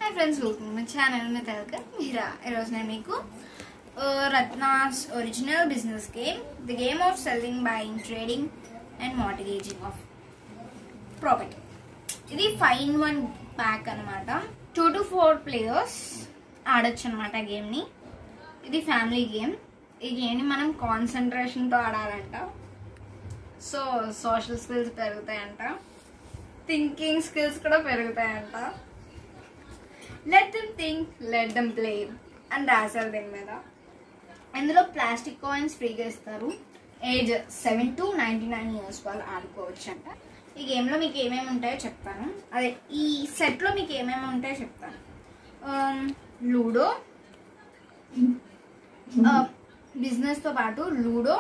Hi friends welcome my channel మీ తెలుగు మీరా ఈరోజు నేను మీకు Ratnas original business game the game of selling buying trading and mortgaging of property ఇది five in one pack అనమాట two to four players ఆడొచ్చు అనమాట గేమ్ని ఇది ఫ్యామిలీ గేమ్ ఈ గేమ్ని మనం కాన్సన్ట్రేషన్తో ఆడాలంట సో సోషల్ స్కిల్స్ పెరుగుతాయంట థింకింగ్ స్కిల్స్ కూడా పెరుగుతాయంట let them think let them play అని రాశారు దీని మీద ఇందులో ప్లాస్టిక్ కాయిన్స్ ఫ్రీగా ఇస్తారు age seven to ninety nine years వాళ్ళు ఆడుకోవచ్చు అంట ఈ గేమ్లో మీకు ఏమేమి ఉంటాయో చెప్తాను అదే ఈ సెట్లో మీకు ఏమేమి ఉంటాయో చెప్తాను లూడో బిజినెస్తో పాటు ludo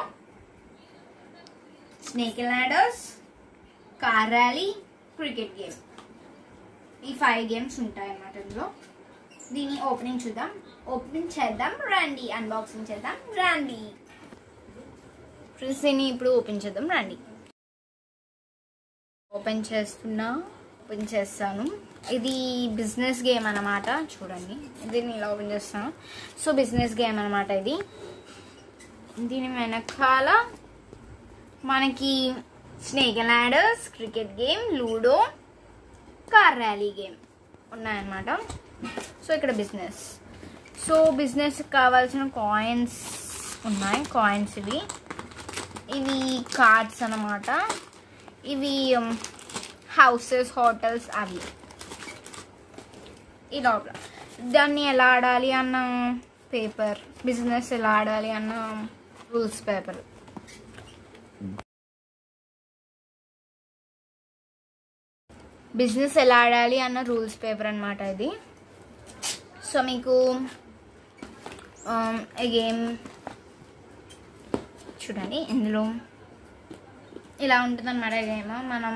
snake ladders car rally cricket game ఈ ఫైవ్ గేమ్స్ ఉంటాయి అన్నమాట ఇందులో దీని ఓపెనింగ్ చూద్దాం ఓపెనింగ్ చేద్దాం రండి అన్బాక్సింగ్ చేద్దాం రండి ఫ్రెండ్స్ దీన్ని ఇప్పుడు ఓపెన్ చేద్దాం రండి ఓపెన్ చేస్తున్నా ఓపెన్ చేస్తాను ఇది బిజినెస్ గేమ్ అన్నమాట చూడండి దీన్ని ఇలా ఓపెన్ చేస్తాను సో బిజినెస్ గేమ్ అన్నమాట ఇది దీని వెనకాల మనకి snake ladders cricket game ludo car rally game ఉన్నాయన్నమాట సో ఇక్కడ బిజినెస్ సో బిజినెస్ కావాల్సిన కాయిన్స్ ఉన్నాయి కాయిన్స్ ఇవి ఇవి కార్డ్స్ అన్నమాట ఇవి హౌసెస్ హోటల్స్ అవి ఈ లోపల దాన్ని ఎలా ఆడాలి అన్న పేపర్ బిజినెస్ ఎలా ఆడాలి అన్న రూల్స్ పేపర్ బిజినెస్ ఎలా ఆడాలి అన్న రూల్స్ పేపర్ అనమాట ఇది సో మీకు గేమ్ చూడండి ఇందులో ఇలా ఉంటుంది అనమాట గేమ్ మనం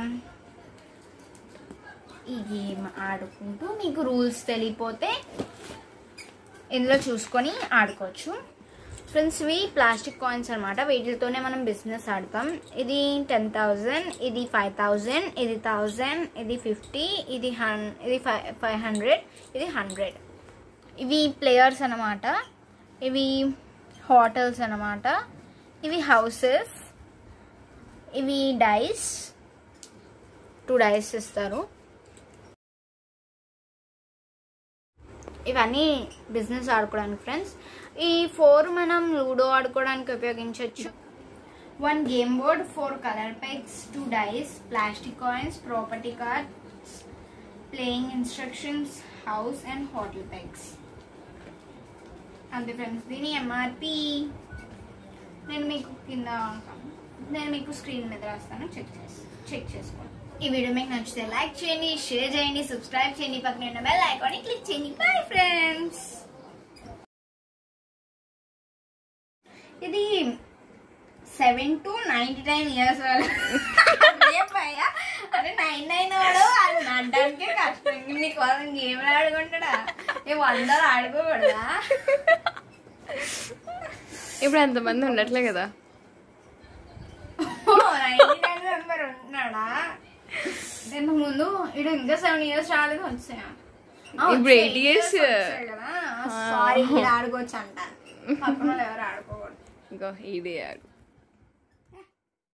ఈ గేమ్ ఆడుకుంటూ మీకు రూల్స్ తెలియపోతే ఇందులో చూసుకొని ఆడుకోవచ్చు ఫ్రెండ్స్ ఇవి ప్లాస్టిక్ కాయిన్స్ అనమాట వీటితోనే మనం బిజినెస్ ఆడతాం ఇది టెన్ థౌజండ్ ఇది ఫైవ్ థౌజండ్ ఇది థౌజండ్ ఇది ఫిఫ్టీ ఇది హన్ ఇది ఫైవ్ ఫైవ్ హండ్రెడ్ ఇది హండ్రెడ్ ఇవి ప్లేయర్స్ అనమాట ఇవి హోటల్స్ అనమాట ఇవి హౌసెస్ ఇవి డైస్ టూ డైస్ ఇస్తారు ఇవన్నీ బిజినెస్ ఆడుకోవడానికి ఫ్రెండ్స్ ఈ ఫోర్ మనం లూడో ఆడుకోవడానికి ఉపయోగించవచ్చు one game board four colour pegs two dice plastic coins property cards playing instructions house and hotel pegs అంతే ఫ్రెండ్స్ దీని ఎంఆర్పి నేను మీకు కింద నేను మీకు స్క్రీన్ మీద రాస్తాను చెక్ చేసి చెక్ చేసుకోండి ఈ వీడియో మీకు నచ్చితే లైక్ చేయండి షేర్ చేయండి సబ్స్క్రైబ్ చేయండి పక్కన ఉన్న బెల్ ఐకాన్ క్లిక్ చేయండి బాయ్ ఫ్రెండ్స్ ఇది seven to ninety nine years పైగా అదే నైన్ నైన్ వాడు అది నడ్డానికే కష్టం ఇంక నీకు కోసం గేమ్ ఆడుకుంటాడా ఏ వందలు ఆడుకోకూడదా ఇప్పుడు అంతమంది ఉండట్లే కదా నైన్టీ నైన్ మెంబర్ ఉంటున్నాడా ఇంతకు ముందు ఇడు ఇంకా సెవెన్ ఇయర్స్ రాలేదు వచ్చాయా ఇప్పుడు eight years. సారీ ఇక్కడ ఆడుకోవచ్చు అంట పక్కన వాళ్ళు ఎవరు ఆడుకోకూడదు ఇంకో ఇదే ఆడు